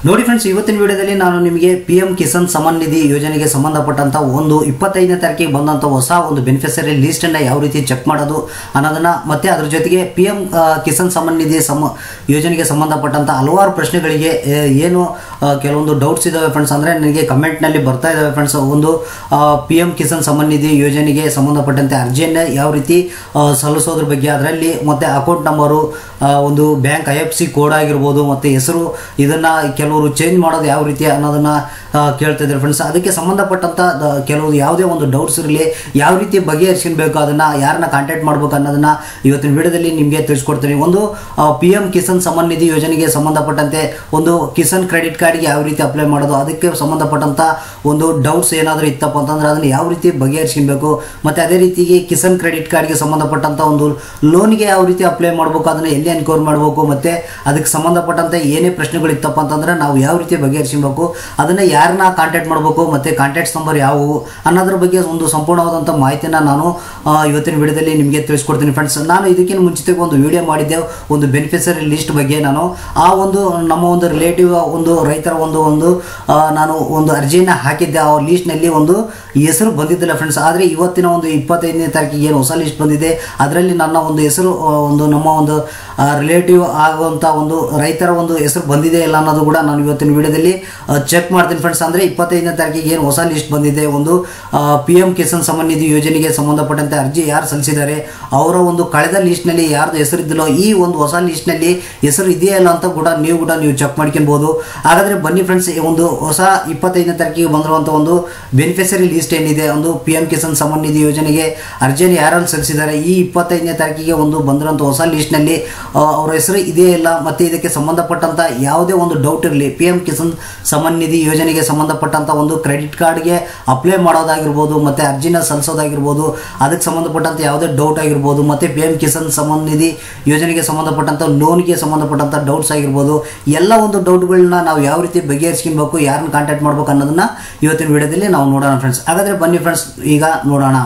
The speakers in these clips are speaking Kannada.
ನೋಡಿ ಫ್ರೆಂಡ್ಸ್ ಇವತ್ತಿನ ವಿಡಿಯೋದಲ್ಲಿ ನಾನು ನಿಮಗೆ ಪಿ ಎಂ ಕಿಸಾನ್ ಸಮ್ಮಾನ್ ನಿಧಿ ಯೋಜನೆಗೆ ಸಂಬಂಧಪಟ್ಟಂತ ಒಂದು ಇಪ್ಪತ್ತೈದನೇ ತಾರೀಕಿಗೆ ಬಂದಂಥ ಹೊಸ ಒಂದು ಬೆನಿಫಿಷರಿ ಲಿಸ್ಟನ್ನು ಯಾವ ರೀತಿ ಚೆಕ್ ಮಾಡೋದು ಅನ್ನೋದನ್ನ ಮತ್ತೆ ಅದ್ರ ಜೊತೆಗೆ ಪಿ ಎಂ ಕಿಸಾನ್ ಸಮ್ಮಾನ್ ನಿಧಿ ಸಮ ಯೋಜನೆಗೆ ಸಂಬಂಧಪಟ್ಟಂತ ಹಲವಾರು ಪ್ರಶ್ನೆಗಳಿಗೆ ಆ, ಏನು ಆ, ಕೆಲವೊಂದು ಡೌಟ್ಸ್ ಇದಾವೆ ಫ್ರೆಂಡ್ಸ್ ಅಂದರೆ ನನಗೆ ಕಮೆಂಟ್ನಲ್ಲಿ ಬರ್ತಾ ಇದ್ದಾವೆ ಫ್ರೆಂಡ್ಸ್ ಒಂದು ಪಿ ಎಂ ಕಿಸಾನ್ ಸಮ್ಮಾನ್ ನಿಧಿ ಯೋಜನೆಗೆ ಸಂಬಂಧಪಟ್ಟಂತೆ ಅರ್ಜಿಯನ್ನು ಯಾವ ರೀತಿ ಆ, ಸಲ್ಲಿಸೋದ್ರ ಬಗ್ಗೆ ಅದರಲ್ಲಿ ಮತ್ತೆ ಅಕೌಂಟ್ ನಂಬರು ಆ, ಒಂದು bank I F C code ಆಗಿರ್ಬೋದು ಮತ್ತು ಹೆಸರು ಇದನ್ನು ಕೆಲವರು ಚೇಂಜ್ ಮಾಡೋದು ಯಾವ ರೀತಿ ಅನ್ನೋದನ್ನು ಕೇಳ್ತಾ ಇದ್ದಾರೆ ಫ್ರೆಂಡ್ಸ್ ಅದಕ್ಕೆ ಸಂಬಂಧಪಟ್ಟಂಥ ದ- ಕೆಲವು ಯಾವುದೇ ಒಂದು ಡೌಟ್ಸ್ ಇರಲಿ ಯಾವ ರೀತಿ ಬಗೆಹರಿಸ್ಕೊಳ್ಬೇಕು ಅದನ್ನು ಯಾರನ್ನ ಕಾಂಟ್ಯಾಕ್ಟ್ ಮಾಡ್ಬೇಕು ಅನ್ನೋದನ್ನು ಇವತ್ತಿನ ವಿಡಿಯೋದಲ್ಲಿ ನಿಮಗೆ ತಿಳಿಸ್ಕೊಡ್ತೀನಿ ಒಂದು ಪಿ ಎಂ ಕಿಸಾನ್ ಸಮ್ಮಾನ್ ನಿಧಿ ಯೋಜನೆಗೆ ಸಂಬಂಧಪಟ್ಟಂತೆ ಒಂದು ಕಿಸಾನ್ ಕ್ರೆಡಿಟ್ ಕಾರ್ಡ್ಗೆ ಯಾವ ರೀತಿ ಅಪ್ಲೈ ಮಾಡೋದು ಅದಕ್ಕೆ ಸಂಬಂಧಪಟ್ಟಂಥ ಒಂದು ಡೌಟ್ಸ್ ಏನಾದರೂ ಇತ್ತಪ್ಪ ಅಂತಂದ್ರೆ ಅದನ್ನು ಯಾವ ರೀತಿ ಬಗೆಹರಿಸ್ಕೊಳ್ಬೇಕು ಮತ್ತು ಅದೇ ರೀತಿಗೆ ಕಿಸಾನ್ ಕ್ರೆಡಿಟ್ ಕಾರ್ಡ್ಗೆ ಸಂಬಂಧಪಟ್ಟಂಥ ಒಂದು ಲೋನ್ಗೆ ಯಾವ ರೀತಿ ಅಪ್ಲೈ ಮಾಡಬೇಕು ಅದನ್ನು ಎಲ್ಲಿ ಎನ್ಕ್ವೈರ್ ಮಾಡಬೇಕು ಮತ್ತು ಅದಕ್ಕೆ ಸಂಬಂಧಪಟ್ಟಂತೆ ಏನೇ ಪ್ರಶ್ನೆಗಳು ಇತ್ತಪ್ಪ ಅಂತಂದ್ರೆ ನಾವು ಯಾವ ರೀತಿ ಬಗೆಹರಿಸಬೇಕು ಅದನ್ನು ಯಾರನ್ನ ಕಾಂಟ್ಯಾಕ್ಟ್ ಮಾಡಬೇಕು ಮತ್ತು ಕಾಂಟ್ಯಾಕ್ಟ್ಸ್ ನಂಬರ್ ಯಾವುವು ಅನ್ನೋದ್ರ ಬಗ್ಗೆ ಒಂದು ಸಂಪೂರ್ಣವಾದಂಥ ಮಾಹಿತಿನ ನಾನು ಆ, ಇವತ್ತಿನ ವಿಡಿಯೋದಲ್ಲಿ ನಿಮಗೆ ತಿಳಿಸ್ಕೊಡ್ತೀನಿ ಫ್ರೆಂಡ್ಸ್ ನಾನು ಇದಕ್ಕಿಂತ ಮುಂಚಿತವಾಗಿ ಒಂದು ವಿಡಿಯೋ ಮಾಡಿದ್ದೆ ಒಂದು ಬೆನಿಫಿಷರಿ ಲಿಸ್ಟ್ ಬಗ್ಗೆ ನಾನು ಆ ಒಂದು ನಮ್ಮ ಒಂದು ರಿಲೇಟಿವ್ ಒಂದು ರೈತರ ಒಂದು ಒಂದು ಆ, ನಾನು ಒಂದು ಅರ್ಜಿಯನ್ನು ಹಾಕಿದ್ದೆ ಆ ಲಿಸ್ಟ್ನಲ್ಲಿ ಒಂದು ಹೆಸರು ಬಂದಿದ್ದಿಲ್ಲ ಫ್ರೆಂಡ್ಸ್ ಆದರೆ ಇವತ್ತಿನ ಒಂದು ಇಪ್ಪತ್ತೈದನೇ ತಾರೀಕಿಗೆ ಏನು ಹೊಸ ಲಿಸ್ಟ್ ಬಂದಿದೆ ಅದರಲ್ಲಿ ನನ್ನ ಒಂದು ಹೆಸರು ಆ, ಒಂದು ನಮ್ಮ ಒಂದು ರಿಲೇಟಿವ್ ಆಗುವಂಥ ಒಂದು ರೈತರ ಒಂದು ಹೆಸರು ಬಂದಿದೆ ಇಲ್ಲ ಅನ್ನೋದು ಕೂಡ ನಾನು ಇವತ್ತಿನ ವಿಡಿಯೋದಲ್ಲಿ ಚೆಕ್ ಮಾಡ್ತೀನಿ ಫ್ರೆಂಡ್ಸ್ ಅಂದರೆ ಇಪ್ಪತ್ತೈದನೇ ತಾರೀಕಿಗೆ ಏನು ಹೊಸ ಲಿಸ್ಟ್ ಬಂದಿದೆ ಒಂದು ಪಿ ಎಂ ಕಿಸಾನ್ ಸಮ್ಮಾನ್ ನಿಧಿ ಯೋಜನೆಗೆ ಸಂಬಂಧಪಟ್ಟಂತೆ ಅರ್ಜಿ ಯಾರು ಸಲ್ಲಿಸಿದ್ದಾರೆ ಅವರ ಒಂದು ಕಳೆದ ಲಿಸ್ಟ್ನಲ್ಲಿ ಯಾರ್ದು ಹೆಸರು ಇದ್ದಿಲ್ಲೋ ಈ ಒಂದು ಹೊಸ ಲಿಸ್ಟ್ನಲ್ಲಿ ಹೆಸರು ಇದೆಯಾ ಇಲ್ಲ ಅಂತ ಕೂಡ ನೀವು ಕೂಡ ನೀವು ಚೆಕ್ ಮಾಡ್ಕೊಬೋದು ಹಾಗಾದರೆ ಬನ್ನಿ ಫ್ರೆಂಡ್ಸ್ ಒಂದು ಹೊಸ ಇಪ್ಪತ್ತೈದನೇ ತಾರೀಕಿಗೆ ಬಂದಿರುವಂಥ ಒಂದು ಬೆನಿಫಿಷರಿ ಲಿಸ್ಟ್ ಏನಿದೆ ಒಂದು ಪಿ ಎಂ ಕಿಸಾನ್ ಸಮ್ಮಾನ್ ನಿಧಿ ಯೋಜನೆಗೆ ಅರ್ಜಿಯನ್ನು ಯಾರಲ್ಲಿ ಸಲ್ಲಿಸಿದ್ದಾರೆ ಈ ಇಪ್ಪತ್ತೈದನೇ ತಾರೀಕಿಗೆ ಒಂದು ಬಂದಿರೋಂಥ ಹೊಸ ಲಿಸ್ಟ್ನಲ್ಲಿ ಅವರ ಹೆಸರು ಇದೆಯೇ ಇಲ್ಲ ಮತ್ತು ಇದಕ್ಕೆ ಸಂಬಂಧಪಟ್ಟಂಥ ಯಾವುದೇ ಒಂದು ಡೌಟ್ ಇರಲಿ ಪಿ ಎಂ ಕಿಸಾನ್ ಸಮ್ಮಾನ್ ನಿಧಿ ಯೋಜನೆಗೆ ಸಂಬಂಧಪಟ್ಟಂಥ ಒಂದು ಕ್ರೆಡಿಟ್ ಕಾರ್ಡ್ಗೆ ಅಪ್ಲೈ ಮಾಡೋದಾಗಿರ್ಬೋದು ಮತ್ತು ಅರ್ಜಿನ ಸಲ್ಲಿಸೋದಾಗಿರ್ಬೋದು ಅದಕ್ಕೆ ಸಂಬಂಧಪಟ್ಟಂಥ ಯಾವುದೇ ಡೌಟ್ ಆಗಿರ್ಬೋದು ಮತ್ತು ಪಿ ಎಂ ಕಿಸಾನ್ ಸಮ್ಮಾನ್ ನಿಧಿ ಯೋಜನೆಗೆ ಸಂಬಂಧಪಟ್ಟಂಥ ಲೋನ್ಗೆ ಸಂಬಂಧಪಟ್ಟಂಥ ಡೌಟ್ಸ್ ಆಗಿರ್ಬೋದು ಎಲ್ಲ ಒಂದು ಡೌಟ್ಗಳನ್ನ ನಾವು ಯಾವ ರೀತಿ ಬಗೆಹರಿಸ್ಕೊಬೇಕು ಯಾರನ್ನ ಕಾಂಟ್ಯಾಕ್ಟ್ ಮಾಡ್ಬೇಕು ಅನ್ನೋದನ್ನ ಇವತ್ತಿನ ವಿಡಿಯೋದಲ್ಲಿ ನಾವು ನೋಡೋಣ ಫ್ರೆಂಡ್ಸ್ ಹಾಗಾದರೆ ಬನ್ನಿ ಫ್ರೆಂಡ್ಸ್ ಈಗ ನೋಡೋಣ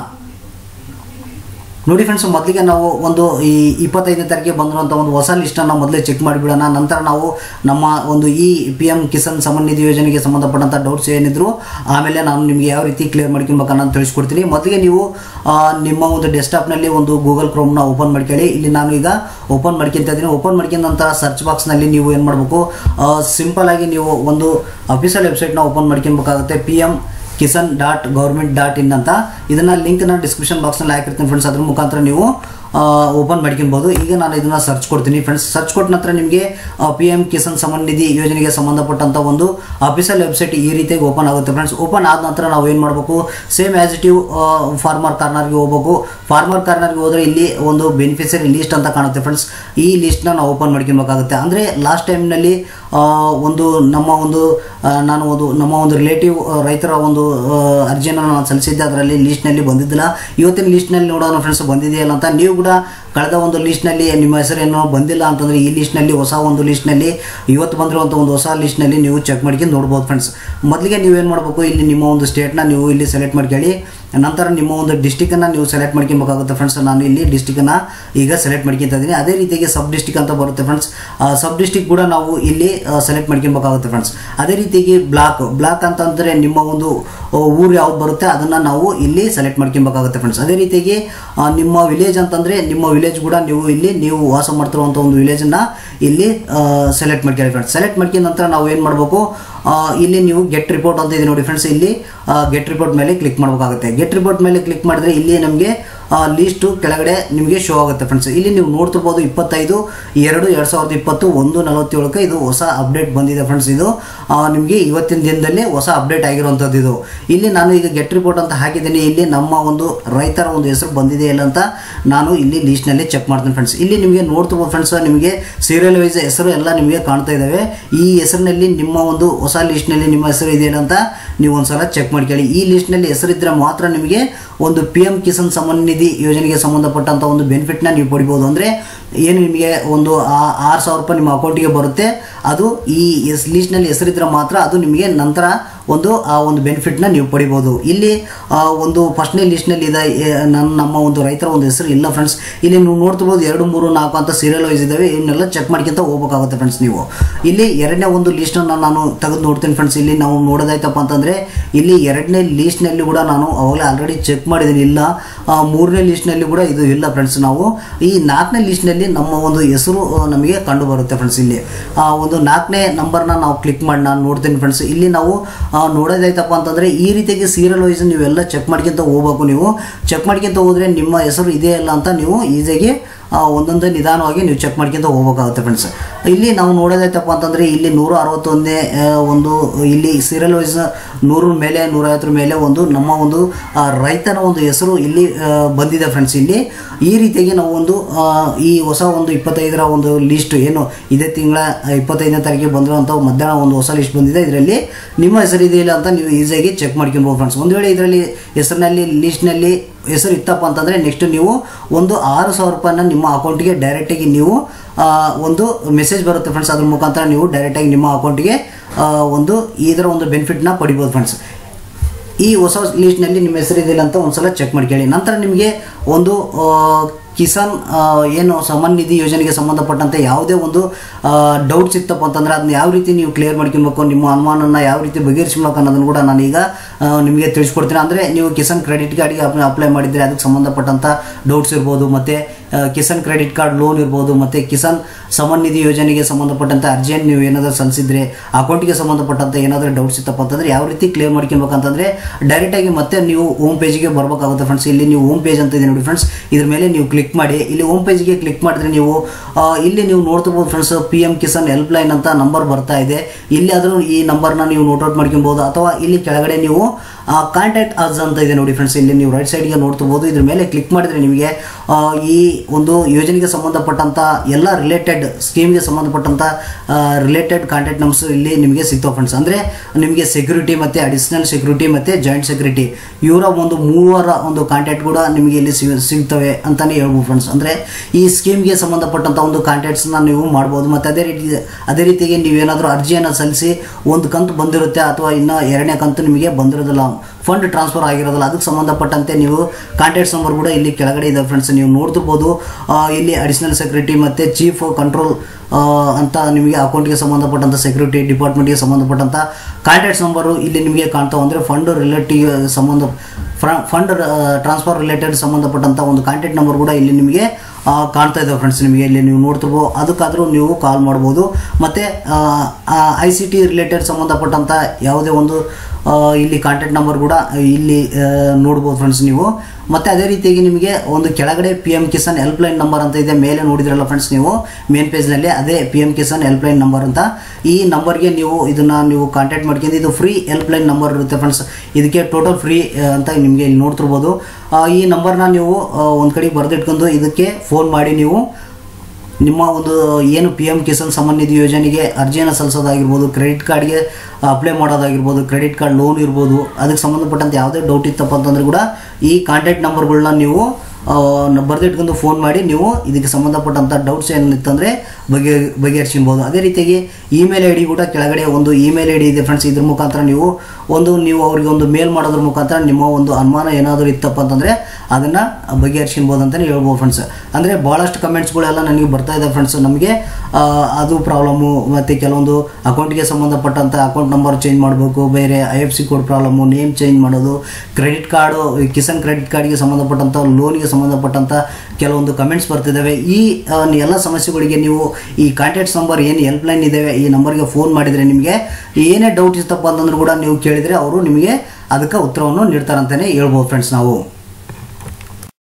ನೋಡಿ ಫ್ರೆಂಡ್ಸ್ ಮೊದಲಿಗೆ ನಾವು ಒಂದು ಈ ಇಪ್ಪತ್ತೈದನೇ ತಾರೀಕಿಗೆ ಬಂದಿರುವಂಥ ಒಂದು ಹೊಸ ಲಿಸ್ಟನ್ನು ಮೊದಲೇ ಚೆಕ್ ಮಾಡಿಬಿಡೋಣ ನಂತರ ನಾವು ನಮ್ಮ ಒಂದು ಈ ಪಿ ಎಂ ಕಿಸಾನ್ ಸಮ್ಮಾನ್ ನಿಧಿ ಯೋಜನೆಗೆ ಸಂಬಂಧಪಟ್ಟಂಥ ಡೌಟ್ಸ್ ಏನಿದ್ರು ಆಮೇಲೆ ನಾನು ನಿಮಗೆ ಯಾವ ರೀತಿ ಕ್ಲಿಯರ್ ಮಾಡ್ಕೊಬೇಕು ಅನ್ನೋದು ತಿಳಿಸ್ಕೊಡ್ತೀನಿ ಮೊದಲಿಗೆ ನೀವು ಆ, ನಿಮ್ಮ ಒಂದು ಡೆಸ್ಕ್ಟಾಪ್ನಲ್ಲಿ ಒಂದು ಗೂಗಲ್ ಕ್ರೋಮ್ನ ಓಪನ್ ಮಾಡ್ಕೊಳ್ಳಿ ಇಲ್ಲಿ ನಾನು ಈಗ ಓಪನ್ ಮಾಡ್ಕೊತಾ ಇದ್ದೀನಿ ಓಪನ್ ಮಾಡ್ಕೊಂಡ ನಂತರ ಸರ್ಚ್ ಬಾಕ್ಸ್ನಲ್ಲಿ ನೀವು ಏನು ಮಾಡಬೇಕು ಸಿಂಪಲ್ ಆಗಿ ನೀವು ಒಂದು ಅಫಿಷಿಯಲ್ ವೆಬ್ಸೈಟ್ನ ಓಪನ್ ಮಾಡ್ಕೊಬೇಕಾಗುತ್ತೆ P M Kisan dot government dot in ಅಂತ ಇದನ್ನು ಲಿಂಕ್ನ ಡಿಸ್ಕ್ರಿಪ್ಷನ್ ಬಾಕ್ಸ್ನಲ್ಲಿ ಹಾಕಿರ್ತೀನಿ ಫ್ರೆಂಡ್ಸ್ ಅದ್ರ ಮುಖಾಂತರ ನೀವು ಓಪನ್ ಮಾಡ್ಕೊಬೋದು ಈಗ ನಾನು ಇದನ್ನು ಸರ್ಚ್ ಕೊಡ್ತೀನಿ ಫ್ರೆಂಡ್ಸ್ ಸರ್ಚ್ ಕೊಟ್ಟ ನಂತರ ನಿಮಗೆ ಪಿ ಎಮ್ ಕಿಸಾನ್ ಸಮ್ಮಾನ್ ನಿಧಿ ಯೋಜನೆಗೆ ಸಂಬಂಧಪಟ್ಟಂಥ ಒಂದು ಅಫಿಷಿಯಲ್ ವೆಬ್ಸೈಟ್ ಈ ರೀತಿಯಾಗಿ ಓಪನ್ ಆಗುತ್ತೆ ಫ್ರೆಂಡ್ಸ್ ಓಪನ್ ಆದ ನಂತರ ನಾವು ಏನು ಮಾಡಬೇಕು same as it you farmer ಕಾರ್ನರ್ಗೆ ಹೋಗ್ಬೇಕು ಫಾರ್ಮರ್ ಕಾರ್ನರ್ಗೆ ಹೋದರೆ ಇಲ್ಲಿ ಒಂದು ಬೆನಿಫಿಷರಿ ಲಿಸ್ಟ್ ಅಂತ ಕಾಣುತ್ತೆ ಫ್ರೆಂಡ್ಸ್ ಈ ಲಿಸ್ಟ್ನ ನಾವು ಓಪನ್ ಮಾಡ್ಕೊಬೇಕಾಗುತ್ತೆ ಅಂದರೆ ಲಾಸ್ಟ್ ಟೈಮ್ನಲ್ಲಿ ಒಂದು ನಮ್ಮ ಒಂದು ಆ, ನಾನು ಒಂದು ನಮ್ಮ ಒಂದು ರಿಲೇಟಿವ್ ರೈತರ ಒಂದು ಆ, ಅರ್ಜಿಯನ್ನು ನಾನು ಸಲ್ಲಿಸಿದ್ದೆ ಅದರಲ್ಲಿ ಲಿಸ್ಟ್ನಲ್ಲಿ ಬಂದಿದ್ದಿಲ್ಲ ಇವತ್ತಿನ ಲಿಸ್ಟ್ನಲ್ಲಿ ನೋಡೋಣ ಫ್ರೆಂಡ್ಸ್ ಬಂದಿದೆಯಲ್ಲ ಅಂತ ನೀವು ಕೂಡ ಕಳೆದ ಒಂದು ಲಿಸ್ಟ್ನಲ್ಲಿ ನಿಮ್ಮ ಹೆಸರೇನೋ ಬಂದಿಲ್ಲ ಅಂತಂದರೆ ಈ ಲಿಸ್ಟ್ನಲ್ಲಿ ಹೊಸ ಒಂದು ಲಿಸ್ಟ್ನಲ್ಲಿ ಇವತ್ತು ಬಂದಿರುವಂಥ ಒಂದು ಹೊಸ ಲಿಸ್ಟ್ನಲ್ಲಿ ನೀವು ಚೆಕ್ ಮಾಡ್ಕೊಂಡು ನೋಡ್ಬೋದು ಫ್ರೆಂಡ್ಸ್ ಮೊದಲಿಗೆ ನೀವೇನು ಮಾಡಬೇಕು ಇಲ್ಲಿ ನಿಮ್ಮ ಒಂದು ಸ್ಟೇಟ್ನ ನೀವು ಇಲ್ಲಿ ಸೆಲೆಕ್ಟ್ ಮಾಡ್ಕೊಳ್ಳಿ ನಂತರ ನಿಮ್ಮ ಒಂದು ಡಿಸ್ಟಿಕನ್ನು ನೀವು ಸೆಲೆಕ್ಟ್ ಮಾಡ್ಕೊಬೇಕಾಗುತ್ತೆ ಫ್ರೆಂಡ್ಸ್ ನಾನು ಇಲ್ಲಿ ಡಿಸ್ಟಿಕನ್ನು ಈಗ ಸೆಲೆಕ್ಟ್ ಮಾಡ್ಕೊತಾ ಇದ್ದೀನಿ ಅದೇ ರೀತಿಯಾಗಿ ಸಬ್ ಡಿಸ್ಟಿಕ್ ಅಂತ ಬರುತ್ತೆ ಫ್ರೆಂಡ್ಸ್ ಸಬ್ ಡಿಸ್ಟಿಕ್ ಕೂಡ ನಾವು ಇಲ್ಲಿ ಸೆಲೆಕ್ಟ್ ಮಾಡ್ಕೊಬೇಕಾಗುತ್ತೆ ಫ್ರೆಂಡ್ಸ್ ಅದೇ ರೀತಿಯಾಗಿ ಬ್ಲಾಕ್ ಬ್ಲಾಕ್ ಅಂತಂದರೆ ನಿಮ್ಮ ಒಂದು ಆ, ಊರು ಯಾವ್ದು ಬರುತ್ತೆ ಅದನ್ನು ನಾವು ಇಲ್ಲಿ ಸೆಲೆಕ್ಟ್ ಮಾಡ್ಕೊಬೇಕಾಗುತ್ತೆ ಫ್ರೆಂಡ್ಸ್ ಅದೇ ರೀತಿಯಾಗಿ ಆ, ನಿಮ್ಮ ವಿಲೇಜ್ ಅಂತಂದರೆ ನಿಮ್ಮ ವಿಲೇಜ್ ಕೂಡ ನೀವು ಇಲ್ಲಿ ನೀವು ವಾಸ ಮಾಡ್ತಿರುವಂಥ ಒಂದು ವಿಲೇಜನ್ನು ಇಲ್ಲಿ ಸೆಲೆಕ್ಟ್ ಮಾಡ್ಕೊಳ್ಳಿ ಫ್ರೆಂಡ್ಸ್ ಸೆಲೆಕ್ಟ್ ಮಾಡ್ಕೊಂಡ ನಂತರ ನಾವು ಏನು ಮಾಡಬೇಕು ಇಲ್ಲಿ ನೀವು ಗೆಟ್ ರಿಪೋರ್ಟ್ ಅಂತ ಇದೆ ನೋಡಿ ಫ್ರೆಂಡ್ಸ್ ಇಲ್ಲಿ ಗೆಟ್ ರಿಪೋರ್ಟ್ ಮೇಲೆ ಕ್ಲಿಕ್ ಮಾಡಬೇಕಾಗುತ್ತೆ ಗೆಟ್ ರಿಪೋರ್ಟ್ ಮೇಲೆ ಕ್ಲಿಕ್ ಮಾಡಿದ್ರೆ ಇಲ್ಲಿ ನಮಗೆ ಲೀಸ್ಟು ಕೆಳಗಡೆ ನಿಮಗೆ ಶೋ ಆಗುತ್ತೆ ಫ್ರೆಂಡ್ಸ್ ಇಲ್ಲಿ ನೀವು ನೋಡ್ತಿರ್ಬೋದು ಇಪ್ಪತ್ತೈದು ಎರಡು ಎರಡು ಸಾವಿರದ ಇಪ್ಪತ್ತು ಒಂದು ನಲವತ್ತೇಳಕ್ಕೆ ಇದು ಹೊಸ ಅಪ್ಡೇಟ್ ಬಂದಿದೆ ಫ್ರೆಂಡ್ಸ್ ಇದು ಆ, ನಿಮಗೆ ಇವತ್ತಿನ ದಿನದಲ್ಲಿ ಹೊಸ ಅಪ್ಡೇಟ್ ಆಗಿರುವಂಥದ್ದು ಇದು ಇಲ್ಲಿ ನಾನು ಈಗ ಗೆಟ್ ರಿಪೋರ್ಟ್ ಅಂತ ಹಾಕಿದ್ದೀನಿ ಇಲ್ಲಿ ನಮ್ಮ ಒಂದು ರೈತರ ಒಂದು ಹೆಸರು ಬಂದಿದೆ ಇಲ್ಲ ಅಂತ ನಾನು ಇಲ್ಲಿ ಲೀಸ್ಟ್ನಲ್ಲಿ ಚೆಕ್ ಮಾಡ್ತೀನಿ ಫ್ರೆಂಡ್ಸ್ ಇಲ್ಲಿ ನಿಮಗೆ ನೋಡ್ತಿರ್ಬೋದು ಫ್ರೆಂಡ್ಸ್ ನಿಮಗೆ ಸೀರಿಯಲ್ ವೈಸ್ ಹೆಸರು ಎಲ್ಲ ನಿಮಗೆ ಕಾಣ್ತಾ ಇದ್ದಾವೆ ಈ ಹೆಸರಿನಲ್ಲಿ ನಿಮ್ಮ ಒಂದು ಹೊಸ ಲೀಸ್ಟ್ನಲ್ಲಿ ನಿಮ್ಮ ಹೆಸರು ಇದೆಯಲ್ಲ ಅಂತ ನೀವು ಒಂದ್ಸಲ ಚೆಕ್ ಮಾಡ್ಕೊಳ್ಳಿ ಈ ಲಿಸ್ಟ್ನಲ್ಲಿ ಹೆಸರಿದ್ದರೆ ಮಾತ್ರ ನಿಮಗೆ ಒಂದು ಪಿ ಎಂ ಕಿಸಾನ್ ಸಮ್ಮಾನ್ ನಿಧಿ ಯೋಜನೆಗೆ ಸಂಬಂಧಪಟ್ಟಂಥ ಒಂದು ಬೆನಿಫಿಟ್ನ ನೀವು ಪಡಿಬೋದು ಅಂದರೆ ಏನು ನಿಮಗೆ ಒಂದು ಆ- ಆರು ಸಾವಿರ ರೂಪಾಯಿ ನಿಮ್ಮ ಅಕೌಂಟಿಗೆ ಬರುತ್ತೆ ಅದು ಈ ಎಸ್ ಲೀಸ್ಟ್ನಲ್ಲಿ ಹೆಸರಿದ್ರೆ ಮಾತ್ರ ಅದು ನಿಮಗೆ ನಂತರ ಒಂದು ಆ ಒಂದು ಬೆನಿಫಿಟ್ನ ನೀವು ಪಡಿಬೋದು ಇಲ್ಲಿ ಆ, ಒಂದು ಫಸ್ಟ್ನೇ ಲಿಸ್ಟ್ನಲ್ಲಿ ಇದೆ ಏ, ನನ್ನ ನಮ್ಮ ಒಂದು ರೈತರ ಒಂದು ಹೆಸರು ಇಲ್ಲ ಫ್ರೆಂಡ್ಸ್ ಇಲ್ಲಿ ನೀವು ನೋಡ್ತಿರ್ಬೋದು ಎರಡು ಮೂರು ನಾಲ್ಕು ಅಂತ ಸೀರಿಯಲ್ ವೈಸ್ ಇದ್ದಾವೆ ಇವನ್ನೆಲ್ಲ ಚೆಕ್ ಮಾಡ್ಕೊಂತ ಹೋಗ್ಬೇಕಾಗುತ್ತೆ ಫ್ರೆಂಡ್ಸ್ ನೀವು ಇಲ್ಲಿ ಎರಡನೇ ಒಂದು ಲೀಸ್ಟನ್ನು ನಾನು ತೆಗೆದು ನೋಡ್ತೀನಿ ಫ್ರೆಂಡ್ಸ್ ಇಲ್ಲಿ ನಾವು ನೋಡೋದಾಯ್ತಪ್ಪ ಅಂತಂದರೆ ಇಲ್ಲಿ ಎರಡನೇ ಲೀಸ್ಟ್ನಲ್ಲಿ ಕೂಡ ನಾನು ಅವಾಗಲೇ ಆಲ್ರೆಡಿ ಚೆಕ್ ಮಾಡಿದ್ದೀನಿ ಇಲ್ಲ ಆ, ಮೂರನೇ ಲೀಸ್ಟ್ನಲ್ಲಿ ಕೂಡ ಇದು ಇಲ್ಲ ಫ್ರೆಂಡ್ಸ್ ನಾವು ಈ ನಾಲ್ಕನೇ ಲೀಸ್ಟ್ನಲ್ಲಿ ನಮ್ಮ ಒಂದು ಹೆಸರು ಆ, ನಮಗೆ ಕಂಡು ಬರುತ್ತೆ ಫ್ರೆಂಡ್ಸ್ ಇಲ್ಲಿ ಆ, ಒಂದು ನಾಲ್ಕನೇ ನಂಬರ್ನ ನಾವು ಕ್ಲಿಕ್ ಮಾಡಿ ನಾನು ನೋಡ್ತೀನಿ ಫ್ರೆಂಡ್ಸ್ ಇಲ್ಲಿ ನಾವು ಆ, ನೋಡೋದಾಯ್ತಪ್ಪ ಅಂತಂದರೆ ಈ ರೀತಿಯಾಗಿ ಸೀರಿಯಲ್ ವೈಸ್ ನೀವೆಲ್ಲ ಚೆಕ್ ಮಾಡ್ಕೊಂತ ಹೋಗ್ಬೇಕು ನೀವು ಚೆಕ್ ಮಾಡ್ಕೊಂತ ಹೋದರೆ ನಿಮ್ಮ ಹೆಸರು ಇದೆ ಇಲ್ಲ ಅಂತ ನೀವು ಈಸಿಯಾಗಿ ಆ, ಒಂದೊಂದೇ ನಿಧಾನವಾಗಿ ನೀವು ಚೆಕ್ ಮಾಡ್ಕೊಂತ ಹೋಗ್ಬೇಕಾಗುತ್ತೆ ಫ್ರೆಂಡ್ಸ್ ಇಲ್ಲಿ ನಾವು ನೋಡೋದಾಯ್ತಪ್ಪ ಅಂತಂದರೆ ಇಲ್ಲಿ ನೂರ ಅರವತ್ತೊಂದನೇ ಆ, ಒಂದು ಇಲ್ಲಿ ಸೀರಿಯಲ್ ವೈಸ್ ನೂರ ಮೇಲೆ ನೂರೈವತ್ತರ ಮೇಲೆ ಒಂದು ನಮ್ಮ ಒಂದು ಆ, ರೈತನ ಒಂದು ಹೆಸರು ಇಲ್ಲಿ ಆ, ಬಂದಿದೆ ಫ್ರೆಂಡ್ಸ್ ಇಲ್ಲಿ ಈ ರೀತಿಯಾಗಿ ನಾವು ಒಂದು ಆ, ಈ ಹೊಸ ಒಂದು ಇಪ್ಪತ್ತೈದರ ಒಂದು ಲಿಸ್ಟ್ ಏನು ಇದೇ ತಿಂಗಳ ಇಪ್ಪತ್ತೈದನೇ ತಾರೀಕಿಗೆ ಬಂದಿರುವಂಥ ಮಧ್ಯಾಹ್ನ ಒಂದು ಹೊಸ ಲಿಸ್ಟ್ ಬಂದಿದೆ ಇದರಲ್ಲಿ ನಿಮ್ಮ ಹೆಸರು ಇದೆಯಿಲ್ಲ ಅಂತ ನೀವು ಈಸಿಯಾಗಿ ಚೆಕ್ ಮಾಡ್ಕೊಬೋದು ಫ್ರೆಂಡ್ಸ್ ಒಂದು ವೇಳೆ ಇದರಲ್ಲಿ ಹೆಸರಿನಲ್ಲಿ ಲಿಸ್ಟ್ನಲ್ಲಿ ಹೆಸರು ಇತ್ತಪ್ಪ ಅಂತಂದರೆ ನೆಕ್ಸ್ಟ್ ನೀವು ಒಂದು ಆರು ಸಾವಿರ ರೂಪಾಯಿನ ನಿಮ್ಮ ಅಕೌಂಟಿಗೆ ಡೈರೆಕ್ಟಾಗಿ ನೀವು ಆ, ಒಂದು ಮೆಸೇಜ್ ಬರುತ್ತೆ ಫ್ರೆಂಡ್ಸ್ ಅದ್ರ ಮುಖಾಂತರ ನೀವು ಡೈರೆಕ್ಟಾಗಿ ನಿಮ್ಮ ಅಕೌಂಟಿಗೆ ಆ, ಒಂದು ಇದರ ಒಂದು ಬೆನಿಫಿಟ್ನ ಪಡಿಬೋದು ಫ್ರೆಂಡ್ಸ್ ಈ ಹೊಸ ಲಿಸ್ಟ್ನಲ್ಲಿ ನಿಮ್ಮ ಹೆಸರು ಇದೆಯಲ್ಲ ಅಂತ ಒಂದ್ಸಲ ಚೆಕ್ ಮಾಡ್ಕೊಳ್ಳಿ ನಂತರ ನಿಮಗೆ ಒಂದು ಆ, ಕಿಸಾನ್ ಆ, ಏನು ಸಮ್ಮಾನ್ ನಿಧಿ ಯೋಜನೆಗೆ ಸಂಬಂಧಪಟ್ಟಂತೆ ಯಾವುದೇ ಒಂದು ಡೌಟ್ಸ್ ಇತ್ತಪ್ಪ ಅಂತಂದರೆ ಅದನ್ನ ಯಾವ ರೀತಿ ನೀವು ಕ್ಲಿಯರ್ ಮಾಡ್ಕೊಬೇಕು ನಿಮ್ಮ ಅನುಮಾನನ ಯಾವ ರೀತಿ ಬಗೆಹರಿಸ್ಬೇಕು ಅನ್ನೋದನ್ನು ಕೂಡ ನಾನೀಗ ಆ, ನಿಮಗೆ ತಿಳಿಸ್ಕೊಡ್ತೀನಿ ಅಂದರೆ ನೀವು ಕಿಸಾನ್ ಕ್ರೆಡಿಟ್ ಕಾರ್ಡ್ಗೆ ಅಪ್ಲೈ ಮಾಡಿದರೆ ಅದಕ್ಕೆ ಸಂಬಂಧಪಟ್ಟಂಥ ಡೌಟ್ಸ್ ಇರ್ಬೋದು ಮತ್ತು ಕಿಸಾನ್ ಕ್ರೆಡಿಟ್ ಕಾರ್ಡ್ ಲೋನ್ ಇರ್ಬೋದು ಮತ್ತು ಕಿಸಾನ್ ಸಮ್ಮಾನ್ ನಿಧಿ ಯೋಜನೆಗೆ ಸಂಬಂಧಪಟ್ಟಂತೆ ಅರ್ಜಿಯನ್ನು ನೀವು ಏನಾದರೂ ಸಲ್ಲಿಸಿದ್ರೆ ಅಕೌಂಟ್ಗೆ ಸಂಬಂಧಪಟ್ಟಂತೆ ಏನಾದರೂ ಡೌಟ್ಸ್ ಇತ್ತಪ್ಪ ಅಂತಂದರೆ ಯಾವ ರೀತಿ ಕ್ಲಿಯರ್ ಮಾಡ್ಕೊಬೇಕಂತಂದರೆ ಡೈರೆಕ್ಟಾಗಿ ಮತ್ತೆ ನೀವು ಹೋಮ್ ಪೇಜ್ಗೆ ಬರಬೇಕಾಗುತ್ತೆ ಫ್ರೆಂಡ್ಸ್ ಇಲ್ಲಿ ನೀವು ಹೋಮ್ ಪೇಜ್ ಅಂತ ಇದೆ ನೋಡಿ ಫ್ರೆಂಡ್ಸ್ ಇದ್ರ ಮೇಲೆ ನೀವು ಕ್ಲಿಕ್ ಮಾಡಿ ಇಲ್ಲಿ ಹೋಮ್ ಪೇಜ್ಗೆ ಕ್ಲಿಕ್ ಮಾಡಿದ್ರೆ ನೀವು ಆ, ಇಲ್ಲಿ ನೀವು ನೋಡ್ತಿರ್ಬೋದು friends P M Kisan helpline ಅಂತ ನಂಬರ್ ಬರ್ತಾ ಇದೆ ಇಲ್ಲಿ ಆದರೂ ಈ ನಂಬರ್ನ ನೀವು ನೋಟ್ ಔಟ್ ಮಾಡ್ಕೊಬೋದು ಅಥವಾ ಇಲ್ಲಿ ಕೆಳಗಡೆ ನೀವು ಕಾಂಟ್ಯಾಕ್ಟ್ ಅಸ್ ಅಂತ ಇದೆ ನೋಡಿ ಫ್ರೆಂಡ್ಸ್ ಇಲ್ಲಿ ನೀವು ರೈಟ್ ಸೈಡ್ಗೆ ನೋಡ್ತಿರ್ಬೋದು ಇದ್ರ ಮೇಲೆ ಕ್ಲಿಕ್ ಮಾಡಿದ್ರೆ ನಿಮಗೆ ಆ, ಈ ಒಂದು ಯೋಜನೆಗೆ ಸಂಬಂಧಪಟ್ಟಂಥ ಎಲ್ಲ ರಿಲೇಟೆಡ್ ಸ್ಕೀಮ್ಗೆ ಸಂಬಂಧಪಟ್ಟಂಥ ರಿಲೇಟೆಡ್ ಕಾಂಟ್ಯಾಕ್ಟ್ ನಂಬರ್ಸ್ ಇಲ್ಲಿ ನಿಮಗೆ ಸಿಗ್ತಾವೆ ಫ್ರೆಂಡ್ಸ್ ಅಂದರೆ ನಿಮಗೆ ಸೆಕ್ಯೂರಿಟಿ ಮತ್ತು ಅಡಿಷನಲ್ ಸೆಕ್ಯೂರಿಟಿ ಮತ್ತು ಜಾಯಿಂಟ್ ಸೆಕ್ಯೂರಿಟಿ ಇವರ ಒಂದು ಮೂವರ ಒಂದು ಕಾಂಟ್ಯಾಕ್ಟ್ ಕೂಡ ನಿಮಗೆ ಇಲ್ಲಿ ಸಿಗ್- ಸಿಗ್ತವೆ ಅಂತಲೇ ಹೇಳ್ಬೋದು ಫ್ರೆಂಡ್ಸ್ ಅಂದರೆ ಈ ಸ್ಕೀಮ್ಗೆ ಸಂಬಂಧಪಟ್ಟಂಥ ಒಂದು ಕಾಂಟ್ಯಾಕ್ಟ್ಸ್ನ ನೀವು ಮಾಡ್ಬೋದು ಮತ್ತು ಅದೇ ರೀತಿ ಅದೇ ರೀತಿಗೆ ನೀವೇನಾದರೂ ಅರ್ಜಿಯನ್ನು ಸಲ್ಲಿಸಿ ಒಂದು ಕಂತು ಬಂದಿರುತ್ತೆ ಅಥವಾ ಇನ್ನು ಎರಡನೇ ಕಂತು ನಿಮಗೆ ಬಂದಿರೋದಿಲ್ಲ ಫಂಡ್ ಟ್ರಾನ್ಸ್ಫರ್ ಆಗಿರೋದಿಲ್ಲ ಅದಕ್ಕೆ ಸಂಬಂಧಪಟ್ಟಂತೆ ನೀವು ಕಾಂಟ್ಯಾಕ್ಟ್ಸ್ ನಂಬರ್ ಕೂಡ ಇಲ್ಲಿ ಕೆಳಗಡೆ ಇದೆ ಫ್ರೆಂಡ್ಸ್ ನೀವು ನೋಡ್ತಿರ್ಬೋದು ಆ, ಇಲ್ಲಿ ಅಡಿಷನಲ್ ಸೆಕ್ಯೂರಿಟಿ ಮತ್ತು ಚೀಫ್ ಕಂಟ್ರೋಲ್ ಅಂತ ನಿಮಗೆ ಅಕೌಂಟ್ಗೆ ಸಂಬಂಧಪಟ್ಟಂಥ ಸೆಕ್ಯೂರಿಟಿ ಡಿಪಾರ್ಟ್ಮೆಂಟ್ಗೆ ಸಂಬಂಧಪಟ್ಟಂಥ ಕಾಂಟ್ಯಾಕ್ಟ್ಸ್ ನಂಬರು ಇಲ್ಲಿ ನಿಮಗೆ ಕಾಣ್ತಾವೆ ಅಂದರೆ ಫಂಡ್ ರಿಲೇಟಿವ್ ಸಂಬಂಧ ಫಂಡ್ ಟ್ರಾನ್ಸ್ಫರ್ ರಿಲೇಟೆಡ್ ಸಂಬಂಧಪಟ್ಟಂಥ ಒಂದು ಕಾಂಟ್ಯಾಕ್ಟ್ ನಂಬರ್ ಕೂಡ ಇಲ್ಲಿ ನಿಮಗೆ ಆ, ಕಾಣ್ತಾ ಇದ್ದಾವೆ ಫ್ರೆಂಡ್ಸ್ ನಿಮಗೆ ಇಲ್ಲಿ ನೀವು ನೋಡ್ತಿರ್ಬೋದು ಅದಕ್ಕಾದರೂ ನೀವು ಕಾಲ್ ಮಾಡ್ಬೋದು ಮತ್ತು ಐ ಸಿ ಟಿ ರಿಲೇಟೆಡ್ ಸಂಬಂಧಪಟ್ಟಂಥ ಯಾವುದೇ ಒಂದು ಆ, ಇಲ್ಲಿ ಕಾಂಟ್ಯಾಕ್ಟ್ ನಂಬರ್ ಕೂಡ ಇಲ್ಲಿ ಆ, ನೋಡ್ಬೋದು ಫ್ರೆಂಡ್ಸ್ ನೀವು ಮತ್ತು ಅದೇ ರೀತಿಯಾಗಿ ನಿಮಗೆ ಒಂದು ಕೆಳಗಡೆ P M Kisan helpline number ಅಂತ ಇದೆ ಮೇಲೆ ನೋಡಿದ್ರಲ್ಲ ಫ್ರೆಂಡ್ಸ್ ನೀವು ಮೇನ್ ಪೇಜ್ನಲ್ಲಿ ಅದೇ P M Kisan helpline number ಅಂತ ಈ ನಂಬರ್ಗೆ ನೀವು ಇದನ್ನು ನೀವು ಕಾಂಟ್ಯಾಕ್ಟ್ ಮಾಡ್ಕೊಂಡು ಇದು ಫ್ರೀ ಹೆಲ್ಪ್ ಲೈನ್ ನಂಬರ್ ಇರುತ್ತೆ ಫ್ರೆಂಡ್ಸ್ ಇದಕ್ಕೆ ಟೋಟಲ್ ಫ್ರೀ ಅಂತ ನಿಮಗೆ ಇಲ್ಲಿ ನೋಡ್ತಿರ್ಬೋದು ಆ, ಈ ನಂಬರ್ನ ನೀವು ಒಂದು ಕಡೆ ಬರೆದಿಟ್ಕೊಂಡು ಇದಕ್ಕೆ ಫೋನ್ ಮಾಡಿ ನೀವು ನಿಮ್ಮ ಒಂದು ಏನು ಪಿ ಎಮ್ ಕಿಸಾನ್ ಸಮ್ಮಾನ್ ನಿಧಿ ಯೋಜನೆಗೆ ಅರ್ಜಿಯನ್ನು ಸಲ್ಲಿಸೋದಾಗಿರ್ಬೋದು ಕ್ರೆಡಿಟ್ ಕಾರ್ಡ್ಗೆ ಅಪ್ಲೈ ಮಾಡೋದಾಗಿರ್ಬೋದು ಕ್ರೆಡಿಟ್ ಕಾರ್ಡ್ ಲೋನ್ ಇರ್ಬೋದು ಅದಕ್ಕೆ ಸಂಬಂಧಪಟ್ಟಂತೆ ಯಾವುದೇ ಡೌಟ್ ಇತ್ತಪ್ಪ ಅಂತಂದ್ರೆ ಕೂಡ ಈ ಕಾಂಟ್ಯಾಕ್ಟ್ ನಂಬರ್ಗಳನ್ನ ನೀವು ಆ, ನ- ಬರೆದಿಟ್ಕೊಂಡು ಫೋನ್ ಮಾಡಿ ನೀವು ಇದಕ್ಕೆ ಸಂಬಂಧಪಟ್ಟಂಥ ಡೌಟ್ಸ್ ಏನಿತ್ತಂದರೆ ಬಗೆ ಬಗೆಹರಿಸ್ಬೋದು ಅದೇ ರೀತಿಯಾಗಿ ಇಮೇಲ್ ಐ ಡಿ ಕೂಡ ಕೆಳಗಡೆ ಒಂದು ಇಮೇಲ್ ಐ ಡಿ ಇದೆ ಫ್ರೆಂಡ್ಸ್ ಇದ್ರ ಮುಖಾಂತರ ನೀವು ಒಂದು ನೀವು ಅವರಿಗೆ ಒಂದು ಮೇಲ್ ಮಾಡೋದ್ರ ಮುಖಾಂತರ ನಿಮ್ಮ ಒಂದು ಅನುಮಾನ ಏನಾದರೂ ಇತ್ತಪ್ಪ ಅಂತಂದರೆ ಅದನ್ನು ಬಗೆಹರಿಸ್ಬೋದು ಅಂತಲೇ ಹೇಳ್ಬೋದು ಫ್ರೆಂಡ್ಸ್ ಅಂದರೆ ಭಾಳಷ್ಟು ಕಮೆಂಟ್ಸ್ಗಳೆಲ್ಲ ನನಗೆ ಬರ್ತಾ ಇದೆ ಫ್ರೆಂಡ್ಸ್ ನಮಗೆ ಆ, ಅದು ಪ್ರಾಬ್ಲಮ್ಮು ಮತ್ತು ಕೆಲವೊಂದು ಅಕೌಂಟ್ಗೆ ಸಂಬಂಧಪಟ್ಟಂಥ ಅಕೌಂಟ್ ನಂಬರ್ ಚೇಂಜ್ ಮಾಡಬೇಕು ಬೇರೆ I F C code problem name change ಮಾಡೋದು ಕ್ರೆಡಿಟ್ ಕಾರ್ಡು ಕಿಸಾನ್ ಕ್ರೆಡಿಟ್ ಕಾರ್ಡ್ಗೆ ಸಂಬಂಧಪಟ್ಟಂಥ ಲೋನ್ಗೆ ಸಂಬಂಧಪಟ್ಟಂಥ ಕೆಲವೊಂದು ಕಮೆಂಟ್ಸ್ ಬರ್ತಿದ್ದಾವೆ ಈ ಆ, ಎಲ್ಲ ಸಮಸ್ಯೆಗಳಿಗೆ ನೀವು ಈ ಕಾಂಟ್ಯಾಕ್ಟ್ಸ್ ನಂಬರ್ ಏನು ಹೆಲ್ಪ್ ಲೈನ್ ಇದ್ದಾವೆ ಈ ನಂಬರ್ಗೆ ಫೋನ್ ಮಾಡಿದರೆ ನಿಮಗೆ ಏನೇ ಡೌಟ್ ಇತ್ತಪ್ಪ ಅಂತಂದ್ರೂ ಕೂಡ ನೀವು ಕೇಳಿದರೆ ಅವರು ನಿಮಗೆ ಅದಕ್ಕೆ ಉತ್ತರವನ್ನು ನೀಡ್ತಾರಂತಲೇ ಹೇಳ್ಬೋದು ಫ್ರೆಂಡ್ಸ್ ನಾವು